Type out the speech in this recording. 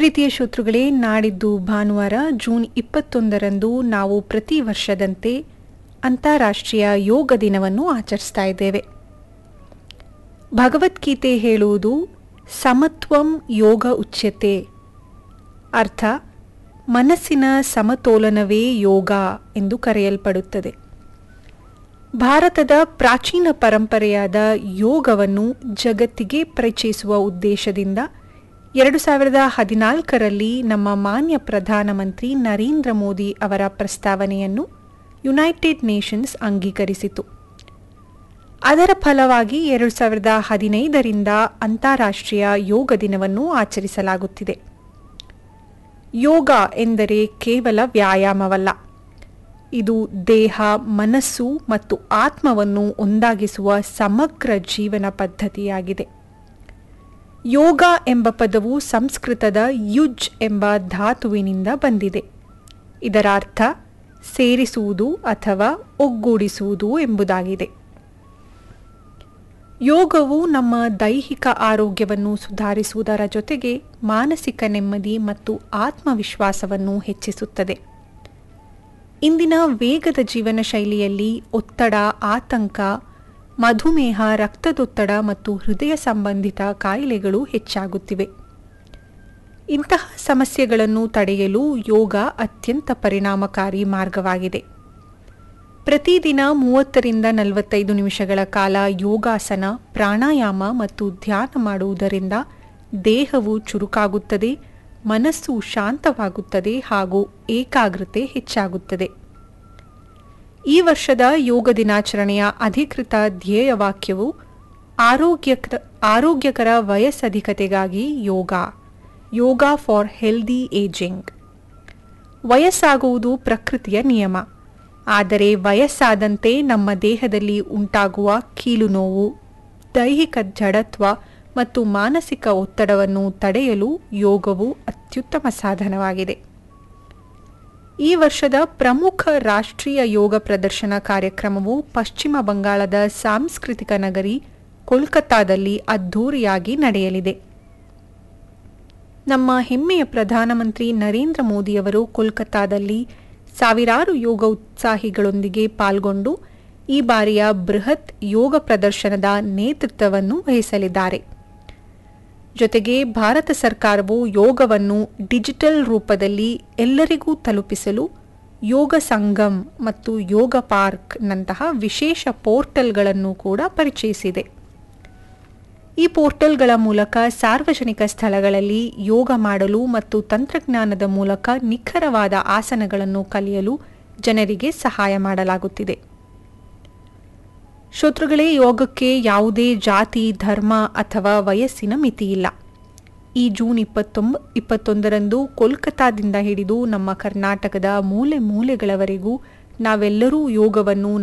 ಪ್ರೀತಿಯ ಶ್ರೋತೃಗಳೇ ನಾಡಿದ್ದು ಭಾನುವಾರ ಜೂನ್ ಇಪ್ಪತ್ತೊಂದರಂದು ನಾವು ಪ್ರತಿ ವರ್ಷದಂತೆ ಅಂತಾರಾಷ್ಟ್ರೀಯ ಯೋಗ ದಿನವನ್ನು ಆಚರಿಸ್ತಾ ಇದ್ದೇವೆ ಭಗವದ್ಗೀತೆ ಹೇಳುವುದು ಸಮತ್ವಂ ಯೋಗ ಉಚ್ಯತೆ ಅರ್ಥ ಮನಸ್ಸಿನ ಸಮತೋಲನವೇ ಯೋಗ ಎಂದು ಕರೆಯಲ್ಪಡುತ್ತದೆ ಭಾರತದ ಪ್ರಾಚೀನ ಪರಂಪರೆಯಾದ ಯೋಗವನ್ನು ಜಗತ್ತಿಗೆ ಪರಿಚಯಿಸುವ ಉದ್ದೇಶದಿಂದ ಎರಡು ಸಾವಿರದ ಹದಿನಾಲ್ಕರಲ್ಲಿ ನಮ್ಮ ಮಾನ್ಯ ಪ್ರಧಾನಮಂತ್ರಿ ನರೇಂದ್ರ ಮೋದಿ ಅವರ ಪ್ರಸ್ತಾವನೆಯನ್ನು ಯುನೈಟೆಡ್ ನೇಷನ್ಸ್ ಅಂಗೀಕರಿಸಿತು ಅದರ ಫಲವಾಗಿ ಎರಡು ಸಾವಿರದ ಹದಿನೈದರಿಂದ ಅಂತಾರಾಷ್ಟ್ರೀಯ ಯೋಗ ದಿನವನ್ನು ಆಚರಿಸಲಾಗುತ್ತಿದೆ ಯೋಗ ಎಂದರೆ ಕೇವಲ ವ್ಯಾಯಾಮವಲ್ಲ ಇದು ದೇಹ ಮನಸ್ಸು ಮತ್ತು ಆತ್ಮವನ್ನು ಒಂದಾಗಿಸುವ ಸಮಗ್ರ ಜೀವನ ಪದ್ಧತಿಯಾಗಿದೆ ಯೋಗ ಎಂಬ ಪದವು ಸಂಸ್ಕೃತದ ಯುಜ್ ಎಂಬ ಧಾತುವಿನಿಂದ ಬಂದಿದೆ ಇದರ ಅರ್ಥ ಸೇರಿಸುವುದು ಅಥವಾ ಒಗ್ಗೂಡಿಸುವುದು ಎಂಬುದಾಗಿದೆ ಯೋಗವು ನಮ್ಮ ದೈಹಿಕ ಆರೋಗ್ಯವನ್ನು ಸುಧಾರಿಸುವುದರ ಜೊತೆಗೆ ಮಾನಸಿಕ ನೆಮ್ಮದಿ ಮತ್ತು ಆತ್ಮವಿಶ್ವಾಸವನ್ನು ಹೆಚ್ಚಿಸುತ್ತದೆ ಇಂದಿನ ವೇಗದ ಜೀವನ ಶೈಲಿಯಲ್ಲಿ ಒತ್ತಡ ಆತಂಕ ಮಧುಮೇಹ ರಕ್ತದೊತ್ತಡ ಮತ್ತು ಹೃದಯ ಸಂಬಂಧಿತ ಕಾಯಿಲೆಗಳು ಹೆಚ್ಚಾಗುತ್ತಿವೆ ಇಂತಹ ಸಮಸ್ಯೆಗಳನ್ನು ತಡೆಯಲು ಯೋಗ ಅತ್ಯಂತ ಪರಿಣಾಮಕಾರಿ ಮಾರ್ಗವಾಗಿದೆ ಪ್ರತಿದಿನ ಮೂವತ್ತರಿಂದ ನಲವತ್ತೈದು ನಿಮಿಷಗಳ ಕಾಲ ಯೋಗಾಸನ ಪ್ರಾಣಾಯಾಮ ಮತ್ತು ಧ್ಯಾನ ಮಾಡುವುದರಿಂದ ದೇಹವು ಚುರುಕಾಗುತ್ತದೆ ಮನಸ್ಸು ಶಾಂತವಾಗುತ್ತದೆ ಹಾಗೂ ಏಕಾಗ್ರತೆ ಹೆಚ್ಚಾಗುತ್ತದೆ ಈ ವರ್ಷದ ಯೋಗ ದಿನಾಚರಣೆಯ ಅಧಿಕೃತ ಧ್ಯೇಯವಾಕ್ಯವು ಆರೋಗ್ಯಕರ ಆರೋಗ್ಯಕರ ವಯಸ್ಸಧಿಕತೆಗಾಗಿ yoga yoga for healthy ageing ವಯಸ್ಸಾಗುವುದು ಪ್ರಕೃತಿಯ ನಿಯಮ ಆದರೆ ವಯಸ್ಸಾದಂತೆ ನಮ್ಮ ದೇಹದಲ್ಲಿ ಉಂಟಾಗುವ ಕೀಲು ನೋವು ದೈಹಿಕ ಜಡತ್ವ ಮತ್ತು ಮಾನಸಿಕ ಒತ್ತಡವನ್ನು ತಡೆಯಲು ಯೋಗವು ಅತ್ಯುತ್ತಮ ಸಾಧನವಾಗಿದೆ ಈ ವರ್ಷದ ಪ್ರಮುಖ ರಾಷ್ಟ್ರೀಯ ಯೋಗ ಪ್ರದರ್ಶನ ಕಾರ್ಯಕ್ರಮವು ಪಶ್ಚಿಮ ಬಂಗಾಳದ ಸಾಂಸ್ಕೃತಿಕ ನಗರಿ ಕೋಲ್ಕತ್ತಾದಲ್ಲಿ ಅದ್ಧೂರಿಯಾಗಿ ನಡೆಯಲಿದೆ ನಮ್ಮ ಹೆಮ್ಮೆಯ ಪ್ರಧಾನಮಂತ್ರಿ ನರೇಂದ್ರ ಮೋದಿಯವರು ಕೋಲ್ಕತ್ತಾದಲ್ಲಿ ಸಾವಿರಾರು ಯೋಗ ಉತ್ಸಾಹಿಗಳೊಂದಿಗೆ ಪಾಲ್ಗೊಂಡು ಈ ಬಾರಿಯ ಬೃಹತ್ ಯೋಗ ಪ್ರದರ್ಶನದ ನೇತೃತ್ವವನ್ನು ವಹಿಸಲಿದ್ದಾರೆ ಜೊತೆಗೆ ಭಾರತ ಸರ್ಕಾರವು ಯೋಗವನ್ನು ಡಿಜಿಟಲ್ ರೂಪದಲ್ಲಿ ಎಲ್ಲರಿಗೂ ತಲುಪಿಸಲು ಯೋಗ ಸಂಗಮ್ ಮತ್ತು ಯೋಗ ಪಾರ್ಕ್ ನಂತಹ ವಿಶೇಷ ಪೋರ್ಟಲ್ಗಳನ್ನು ಕೂಡ ಪರಿಚಯಿಸಿದೆ ಈ ಪೋರ್ಟಲ್ಗಳ ಮೂಲಕ ಸಾರ್ವಜನಿಕ ಸ್ಥಳಗಳಲ್ಲಿ ಯೋಗ ಮಾಡಲು ಮತ್ತು ತಂತ್ರಜ್ಞಾನದ ಮೂಲಕ ನಿಖರವಾದ ಆಸನಗಳನ್ನು ಕಲಿಯಲು ಜನರಿಗೆ ಸಹಾಯ ಮಾಡಲಾಗುತ್ತಿದೆ ಶ್ರೋತೃಗಳೇ ಯೋಗಕ್ಕೆ ಯಾವುದೇ ಜಾತಿ ಧರ್ಮ ಅಥವಾ ವಯಸ್ಸಿನ ಮಿತಿಯಿಲ್ಲ ಈ ಜೂನ್ ಇಪ್ಪತ್ತೊಂಬ ಇಪ್ಪತ್ತೊಂದರಂದು ಕೋಲ್ಕತ್ತಾದಿಂದ ಹಿಡಿದು ನಮ್ಮ ಕರ್ನಾಟಕದ ಮೂಲೆ ಮೂಲೆಗಳವರೆಗೂ ನಾವೆಲ್ಲರೂ ಯೋಗವನ್ನು